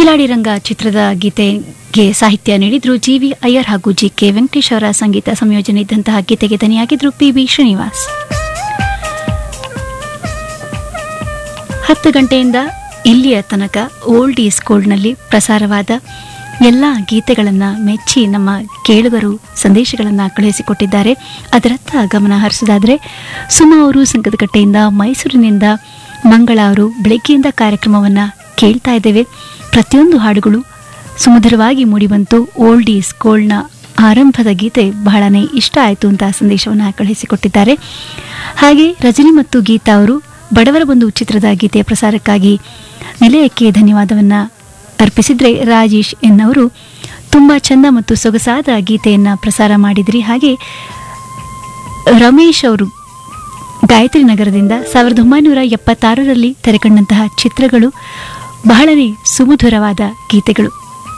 ಕಿಲಾಡಿ ರಂಗ ಚಿತ್ರದ ಗೀತೆಗೆ ಸಾಹಿತ್ಯ ನೀಡಿದ್ರು ಜಿ ವಿ ಅಯ್ಯರ್ ಹಾಗೂ ಜಿ ಕೆ ವೆಂಕಟೇಶ್ ಅವರ ಸಂಗೀತ ಸಂಯೋಜನೆ ಇದ್ದಂತಹ ಗೀತೆಗೆ ದನಿಯಾಗಿದ್ರು ಪಿ ಬಿ ಶ್ರೀನಿವಾಸ್ ಹತ್ತು ಗಂಟೆಯಿಂದ ಇಲ್ಲಿಯ ತನಕ ಓಲ್ಡ್ ಈಸ್ ಗೋಲ್ಡ್ನಲ್ಲಿ ಪ್ರಸಾರವಾದ ಎಲ್ಲ ಗೀತೆಗಳನ್ನು ಮೆಚ್ಚಿ ನಮ್ಮ ಕೇಳುಗರು ಸಂದೇಶಗಳನ್ನು ಕಳುಹಿಸಿಕೊಟ್ಟಿದ್ದಾರೆ ಅದರತ್ತ ಗಮನ ಹರಿಸೋದಾದರೆ ಸುಮಾ ಅವರು ಸಂಗದಕಟ್ಟೆಯಿಂದ ಮೈಸೂರಿನಿಂದ ಮಂಗಳ ಅವರು ಬೆಳಗ್ಗೆಯಿಂದ ಕಾರ್ಯಕ್ರಮವನ್ನು ಕೇಳ್ತಾ ಇದ್ದೇವೆ ಪ್ರತಿಯೊಂದು ಹಾಡುಗಳು ಸುಮಧುರವಾಗಿ ಮೂಡಿಬಂತು ಓಲ್ಡ್ ಈಸ್ ಗೋಲ್ಡ್ನ ಆರಂಭದ ಗೀತೆ ಬಹಳನೇ ಇಷ್ಟ ಆಯಿತು ಅಂತ ಸಂದೇಶವನ್ನು ಕಳುಹಿಸಿಕೊಟ್ಟಿದ್ದಾರೆ ಹಾಗೆ ರಜನಿ ಮತ್ತು ಗೀತಾ ಅವರು ಬಡವರ ಒಂದು ಚಿತ್ರದ ಗೀತೆಯ ಪ್ರಸಾರಕ್ಕಾಗಿ ನಿಲಯಕ್ಕೆ ಧನ್ಯವಾದವನ್ನು ಅರ್ಪಿಸಿದ್ರೆ ರಾಜೇಶ್ ಎನ್ನವರು ತುಂಬ ಚಂದ ಮತ್ತು ಸೊಗಸಾದ ಗೀತೆಯನ್ನು ಪ್ರಸಾರ ಮಾಡಿದ್ರಿ ಹಾಗೆ ರಮೇಶ್ ಅವರು ಗಾಯತ್ರಿ ನಗರದಿಂದ ಸಾವಿರದ ಒಂಬೈನೂರ ಎಪ್ಪತ್ತಾರರಲ್ಲಿ ತೆರೆಕಂಡಂತಹ ಚಿತ್ರಗಳು ಬಹಳನೇ ಸುಮಧುರವಾದ ಗೀತೆಗಳು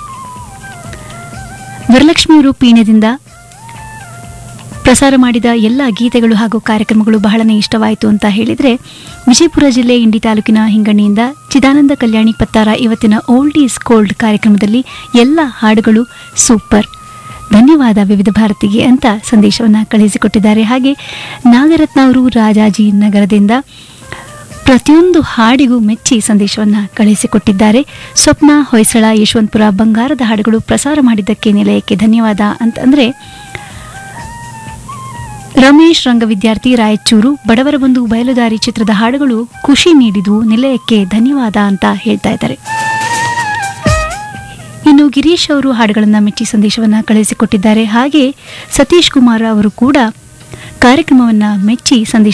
ವರಲಕ್ಷ್ಮಿಯವರು ಪೀಣ್ಯದಿಂದ ಪ್ರಸಾರ ಮಾಡಿದ ಎಲ್ಲ ಗೀತೆಗಳು ಹಾಗೂ ಕಾರ್ಯಕ್ರಮಗಳು ಬಹಳನೇ ಇಷ್ಟವಾಯಿತು ಅಂತ ಹೇಳಿದರೆ ವಿಜಯಪುರ ಜಿಲ್ಲೆ ಇಂಡಿ ತಾಲೂಕಿನ ಹಿಂಗಣ್ಣಿಯಿಂದ ಚಿದಾನಂದ ಕಲ್ಯಾಣಿ ಪತ್ತಾರ ಇವತ್ತಿನ ಓಲ್ಡ್ ಈಸ್ ಗೋಲ್ಡ್ ಕಾರ್ಯಕ್ರಮದಲ್ಲಿ ಎಲ್ಲ ಹಾಡುಗಳು ಸೂಪರ್ ಧನ್ಯವಾದ ವಿವಿಧ ಭಾರತಿಗೆ ಅಂತ ಸಂದೇಶವನ್ನು ಕಳುಹಿಸಿಕೊಟ್ಟಿದ್ದಾರೆ ಹಾಗೆ ನಾಗರತ್ನ ಅವರು ರಾಜಾಜಿ ನಗರದಿಂದ ಪ್ರತಿಯೊಂದು ಹಾಡಿಗೂ ಮೆಚ್ಚಿ ಸಂದೇಶವನ್ನು ಕಳುಹಿಸಿಕೊಟ್ಟಿದ್ದಾರೆ ಸ್ವಪ್ನ ಹೊಯ್ಸಳ ಯಶವಂತಪುರ ಬಂಗಾರದ ಹಾಡುಗಳು ಪ್ರಸಾರ ಮಾಡಿದ್ದಕ್ಕೆ ನಿಲಯಕ್ಕೆ ಧನ್ಯವಾದ ಅಂತಂದರೆ ರಮೇಶ್ ರಂಗ ವಿದ್ಯಾರ್ಥಿ ರಾಯಚೂರು ಬಡವರ ಬಂಧು ಬಯಲುದಾರಿ ಚಿತ್ರದ ಹಾಡುಗಳು ಖುಷಿ ನೀಡಿದು ನಿಲಯಕ್ಕೆ ಧನ್ಯವಾದ ಅಂತ ಹೇಳ್ತಾ ಇದ್ದಾರೆ ಇನ್ನು ಗಿರೀಶ್ ಅವರು ಹಾಡುಗಳನ್ನು ಮೆಚ್ಚಿ ಸಂದೇಶವನ್ನು ಕಳುಹಿಸಿಕೊಟ್ಟಿದ್ದಾರೆ ಹಾಗೆ ಸತೀಶ್ ಕುಮಾರ್ ಅವರು ಕೂಡ ಕಾರ್ಯಕ್ರಮವನ್ನು ಮೆಚ್ಚಿ ಸಂದೇಶ